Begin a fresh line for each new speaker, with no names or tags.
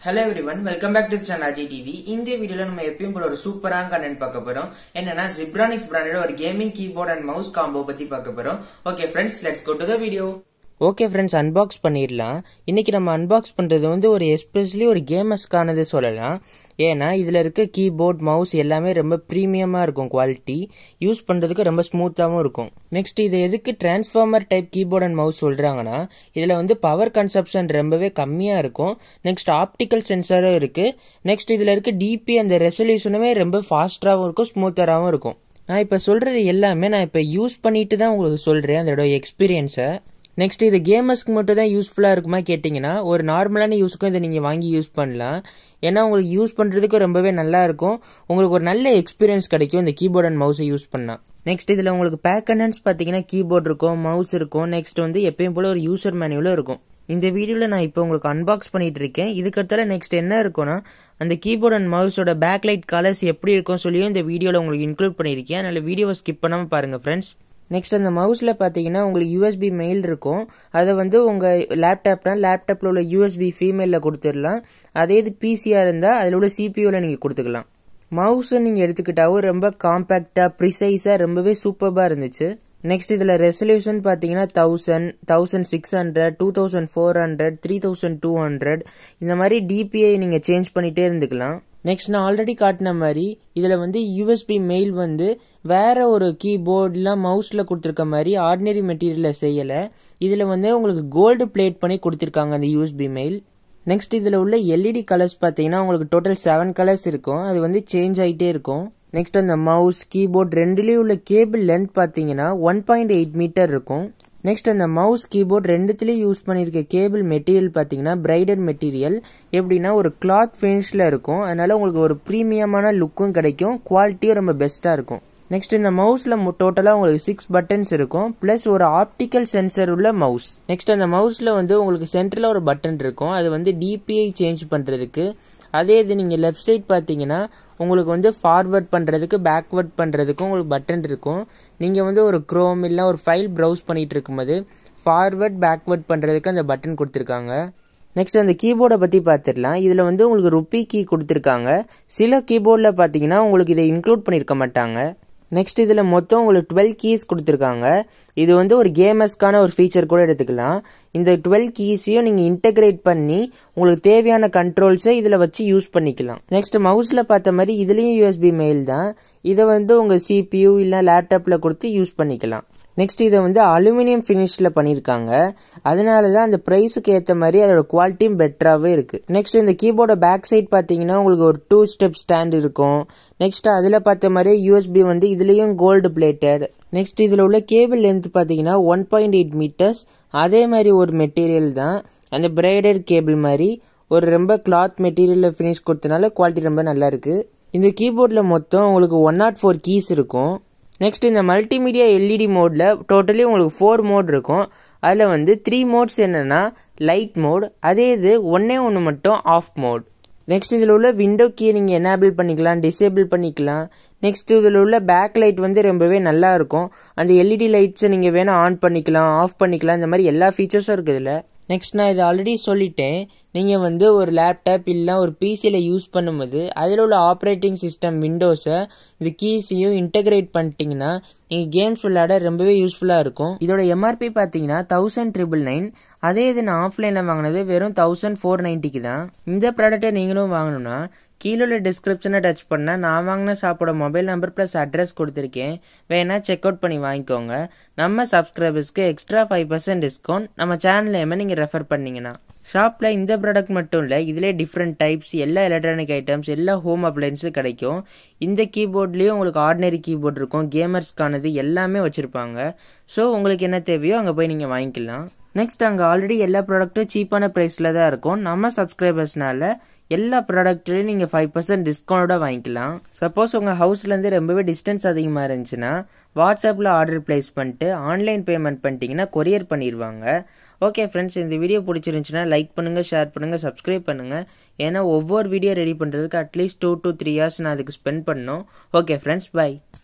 hello everyone welcome back to channel TV இந்த வீடியோல நம்ம எப்பயும் போல ஒரு சூப்பரான கண்டென்ட் பார்க்க போறோம் என்னன்னா ஜிப்ரானிக்ஸ் பிராண்டோட ஒரு gaming keyboard and mouse combo பத்தி பார்க்க போறோம் okay friends let's go to the video okay friends unbox பண்ணிடலாம் இன்னைக்கு நம்ம அன்பாக்ஸ் பண்ணுறது வந்து ஒரு எஸ்பெஷலி ஒரு கேமர்ஸ்க்கானது சொல்லலாம் ஏன்னா இதில் இருக்க கீபோர்ட் மவுஸ் எல்லாமே ரொம்ப ப்ரீமியமாக இருக்கும் குவாலிட்டி யூஸ் பண்ணுறதுக்கு ரொம்ப ஸ்மூத்தாகவும் இருக்கும் நெக்ஸ்ட் இது எதுக்கு transformer type keyboard and mouse சொல்கிறாங்கன்னா இதில் வந்து பவர் கன்சப்ஷன் ரொம்பவே கம்மியாக இருக்கும் நெக்ஸ்ட் ஆப்டிக்கல் சென்சாரும் இருக்குது நெக்ஸ்ட் இதில் இருக்க டிபி அந்த ரெசல்யூஷனுமே ரொம்ப ஃபாஸ்ட்டாகவும் இருக்கும் ஸ்மூத்தராகவும் இருக்கும் நான் இப்போ சொல்கிறது எல்லாமே நான் இப்போ யூஸ் பண்ணிட்டு தான் உங்களுக்கு சொல்கிறேன் அதோட எக்ஸ்பீரியன்ஸை நெக்ஸ்ட் இது கேமர்ஸ்க்கு மட்டும் தான் யூஸ்ஃபுல்லாக இருக்குமா கேட்டிங்கன்னா ஒரு நார்மலான யூஸுக்கும் இதை நீங்கள் வாங்கி யூஸ் பண்ணலாம் ஏன்னா உங்களுக்கு யூஸ் பண்ணுறதுக்கு ரொம்பவே நல்லா இருக்கும் உங்களுக்கு ஒரு நல்ல எக்ஸ்பீரியன்ஸ் கிடைக்கும் இந்த கீபோர்ட் அண்ட் மவுஸை யூஸ் பண்ணால் நெக்ஸ்ட் இதில் உங்களுக்கு பேக் அண்டன்ஸ் பார்த்தீங்கன்னா கீபோர்ட் இருக்கும் மவுஸ் இருக்கும் நெக்ஸ்ட் வந்து எப்பயும் போல் ஒரு யூசர் மேனுவலும் இருக்கும் இந்த வீடியோவில் நான் இப்போ உங்களுக்கு அன்பாக்ஸ் பண்ணிட்டு இருக்கேன் இதுக்கடுத்தால நெக்ஸ்ட் என்ன இருக்கும்னா அந்த கீபோர்ட் அண்ட் மவுஸோட பேக்லைட் கலர்ஸ் எப்படி இருக்கும் சொல்லியும் இந்த வீடியோவில் உங்களுக்கு இன்க்ளூட் பண்ணியிருக்கேன் அதனால் வீடியோவை ஸ்கிப் பண்ணாமல் பாருங்கள் ஃப்ரெண்ட்ஸ் நெக்ஸ்ட் அந்த மவுஸில் பார்த்தீங்கன்னா உங்களுக்கு யூஎஸ்பி மெயில் இருக்கும் அதை வந்து உங்கள் லேப்டாப்னா லேப்டாப்பில் உள்ள யூஎஸ்பி ஃபீமெயிலில் கொடுத்துடலாம் அதே இது பிசியாக இருந்தால் அதில் உள்ள சிபியூவில் நீங்கள் கொடுத்துக்கலாம் மவுஸை நீங்கள் எடுத்துக்கிட்டாவும் ரொம்ப காம்பேக்டாக ப்ரிசைஸாக ரொம்பவே சூப்பராக இருந்துச்சு நெக்ஸ்ட் இதில் ரெசல்யூஷன் பார்த்தீங்கன்னா thousand thousand six hundred two thousand four hundred three thousand two hundred இந்த மாதிரி டிபிஐ நீங்கள் சேஞ்ச் பண்ணிகிட்டே இருந்துக்கலாம் நெக்ஸ்ட் நான் ஆல்ரெடி காட்டின மாதிரி இதில் வந்து யூஎஸ்பி மெயில் வந்து வேற ஒரு கீபோர்ட்லாம் மவுஸில் கொடுத்துருக்க மாதிரி ஆர்டினரி மெட்டீரியலில் செய்யலை இதில் வந்து உங்களுக்கு கோல்டு பிளேட் பண்ணி கொடுத்துருக்காங்க அந்த யூஎஸ்பி மெயில் நெக்ஸ்ட் இதில் உள்ள எல்இடி கலர்ஸ் பார்த்தீங்கன்னா உங்களுக்கு டோட்டல் செவன் கலர்ஸ் இருக்கும் அது வந்து சேஞ்ச் ஆகிட்டே இருக்கும் நெக்ஸ்ட் அந்த மவுஸ் கீபோர்ட் ரெண்டுலேயும் உள்ள கேபிள் லென்த் பார்த்தீங்கன்னா ஒன் பாயிண்ட் எயிட் மீட்டர் இருக்கும் நெக்ஸ்ட் அந்த மவுஸ் கீபோர்ட் ரெண்டுத்துலேயும் யூஸ் பண்ணியிருக்க கேபிள் மெட்டீரியல் பார்த்தீங்கன்னா பிரைடட் மெட்டீரியல் எப்படின்னா ஒரு கிளாத் ஃபினிஷில் இருக்கும் அதனால உங்களுக்கு ஒரு ப்ரீமியமான லுக்கும் கிடைக்கும் குவாலிட்டியும் ரொம்ப பெஸ்ட்டாக இருக்கும் நெக்ஸ்ட் இந்த மவுஸில் டோட்டலாக உங்களுக்கு சிக்ஸ் பட்டன்ஸ் இருக்கும் ப்ளஸ் ஒரு ஆப்டிக்கல் சென்சர் உள்ள மவுஸ் நெக்ஸ்ட் அந்த மவுஸில் வந்து உங்களுக்கு சென்டரில் ஒரு பட்டன் இருக்கும் அது வந்து டிபிஐ சேஞ்ச் பண்ணுறதுக்கு அதே இது நீங்கள் லெஃப்ட் சைட் பார்த்தீங்கன்னா உங்களுக்கு வந்து ஃபார்வர்ட் பண்ணுறதுக்கு பேக்வர்ட் பண்ணுறதுக்கும் உங்களுக்கு பட்டன் இருக்கும் நீங்கள் வந்து ஒரு க்ரோம் இல்லை ஒரு ஃபைல் ப்ரௌஸ் பண்ணிகிட்டு இருக்கும்போது ஃபார்வர்ட் பேக்வர்ட் பண்ணுறதுக்கு அந்த பட்டன் கொடுத்துருக்காங்க நெக்ஸ்ட் அந்த கீபோர்டை பற்றி பார்த்துடலாம் இதில் வந்து உங்களுக்கு ருப்பி கீ கொடுத்துருக்காங்க சில கீபோர்டில் பார்த்தீங்கன்னா உங்களுக்கு இதை இன்க்ளூட் பண்ணியிருக்க மாட்டாங்க நெக்ஸ்ட் இதில் மொத்தம் உங்களுக்கு டுவெல் கீஸ் கொடுத்துருக்காங்க இது வந்து ஒரு கேமர்ஸ்க்கான ஒரு ஃபீச்சர் கூட எடுத்துக்கலாம் இந்த டுவெல் கீஸையும் நீங்கள் இன்டகிரேட் பண்ணி உங்களுக்கு தேவையான கண்ட்ரோல்ஸை இதில் வச்சு யூஸ் பண்ணிக்கலாம் நெக்ஸ்ட் மவுஸில் பார்த்த மாதிரி இதுலேயும் யூஎஸ்பி மெயில் தான் இதை வந்து உங்கள் சிபியூ இல்லை லேப்டாப்பில் கொடுத்து யூஸ் பண்ணிக்கலாம் நெக்ஸ்ட் இதை வந்து அலுமினியம் ஃபினிஷில் பண்ணியிருக்காங்க அதனால தான் அந்த ப்ரைஸுக்கு ஏற்ற மாதிரி அதோட குவாலிட்டியும் பெட்டராகவே இருக்குது நெக்ஸ்ட் இந்த கீபோர்டோட பேக் சைட் பார்த்தீங்கன்னா உங்களுக்கு ஒரு டூ ஸ்டெப் ஸ்டாண்ட் இருக்கும் நெக்ஸ்ட் அதில் பார்த்த மாதிரியே யூஎஸ்பி வந்து இதுலேயும் கோல்டு பிளேட்டட் நெக்ஸ்ட் இதில் உள்ள கேபிள் லென்த் பார்த்தீங்கன்னா ஒன் பாயிண்ட் எயிட் மீட்டர்ஸ் அதே மாதிரி ஒரு மெட்டீரியல் தான் அந்த பிரைடட் கேபிள் மாதிரி ஒரு ரொம்ப கிளாத் மெட்டீரியலில் ஃபினிஷ் கொடுத்தனால குவாலிட்டி ரொம்ப நல்லா இருக்குது இந்த கீபோர்டில் மொத்தம் உங்களுக்கு ஒன் நாட் ஃபோர் கீஸ் இருக்கும் நெக்ஸ்ட் இந்த மல்டிமீடியா எல்இடி மோடில் டோட்டலி உங்களுக்கு ஃபோர் மோட் இருக்கும் அதில் வந்து த்ரீ மோட்ஸ் என்னென்னா லைட் மோட் அதே இது ஒன்றே ஒன்று மட்டும் ஆஃப் மோட் நெக்ஸ்ட் இதில் உள்ள விண்டோ கீயை நீங்கள் எனேபிள் பண்ணிக்கலாம் டிசேபிள் பண்ணிக்கலாம் நெக்ஸ்ட் இதில் உள்ள பேக் லைட் வந்து ரொம்பவே நல்லா இருக்கும் அந்த எல்இடி லைட்ஸை நீங்கள் வேணால் ஆன் பண்ணிக்கலாம் ஆஃப் பண்ணிக்கலாம் இந்த மாதிரி எல்லா ஃபீச்சர்ஸும் இருக்குது இதில் நெக்ஸ்ட் நான் இதை ஆல்ரெடி சொல்லிட்டேன் நீங்கள் வந்து ஒரு லேப்டாப் இல்லை ஒரு பிசியில் யூஸ் பண்ணும்போது அதில் உள்ள ஆப்ரேட்டிங் சிஸ்டம் விண்டோஸை இது கீஸையும் இன்டகிரேட் பண்ணிட்டீங்கன்னா நீங்கள் கேம்ஸ் விளையாட ரொம்பவே யூஸ்ஃபுல்லாக இருக்கும் இதோட எம்ஆர்பி பார்த்தீங்கன்னா தௌசண்ட் ட்ரிபிள் நைன் அதே இது நான் ஆஃப்லைனில் வாங்கினது வெறும் தௌசண்ட் ஃபோர் நைன்ட்டிக்கு தான் இந்த ப்ராடக்ட்டை நீங்களும் வாங்கணும்னா கீழே உள்ள டிஸ்கிரிப்ஷனை டச் பண்ணால் நான் வாங்கின ஷாப்போட மொபைல் நம்பர் ப்ளஸ் அட்ரஸ் கொடுத்துருக்கேன் வேணால் செக் அவுட் பண்ணி வாங்கிக்கோங்க நம்ம சப்ஸ்கிரைபர்ஸ்க்கு எக்ஸ்ட்ரா ஃபைவ் பர்சன்ட் டிஸ்கவுண்ட் நம்ம சேனல்லையுமே நீங்கள் ரெஃபர் பண்ணிங்கன்னா ஷாப்பில் இந்த ப்ராடக்ட் மட்டும் இல்லை இதிலே டிஃப்ரெண்ட் டைப்ஸ் எல்லா எலக்ட்ரானிக் ஐட்டம்ஸ் எல்லா ஹோம் அப்ளைன்ஸும் கிடைக்கும் இந்த கீபோர்ட்லேயும் உங்களுக்கு ஆர்டினரி கீபோர்ட் இருக்கும் கேமர்ஸ்க்கானது எல்லாமே வச்சுருப்பாங்க ஸோ உங்களுக்கு என்ன தேவையோ அங்கே போய் நீங்கள் வாங்கிக்கலாம் நெக்ஸ்ட் அங்கே ஆல்ரெடி எல்லா ப்ராடக்ட்டும் சீப்பான ப்ரைஸில் தான் இருக்கும் நம்ம சப்ஸ்கிரைபர்ஸ்னால எல்லா ப்ராடக்ட்லையும் நீங்கள் ஃபைவ் பர்சன்ட் டிஸ்கவுண்டோட வாங்கிக்கலாம் சப்போஸ் உங்கள் ஹவுஸ்லேருந்து ரொம்பவே டிஸ்டன்ஸ் அதிகமாக இருந்துச்சுன்னா வாட்ஸ்அப்பில் ஆர்டர் பிளேஸ் பண்ணிட்டு ஆன்லைன் பேமெண்ட் பண்ணிட்டீங்கன்னா கொரியர் பண்ணிடுவாங்க ஓகே ஃப்ரெண்ட்ஸ் இந்த வீடியோ பிடிச்சிருந்துச்சுன்னா லைக் பண்ணுங்கள் ஷேர் பண்ணுங்கள் சப்ஸ்கிரைப் பண்ணுங்கள் ஏன்னா ஒவ்வொரு வீடியோ ரெடி பண்ணுறதுக்கு at least two to three hours நான் அதுக்கு ஸ்பெண்ட் பண்ணணும் ஓகே ஃப்ரெண்ட்ஸ் பை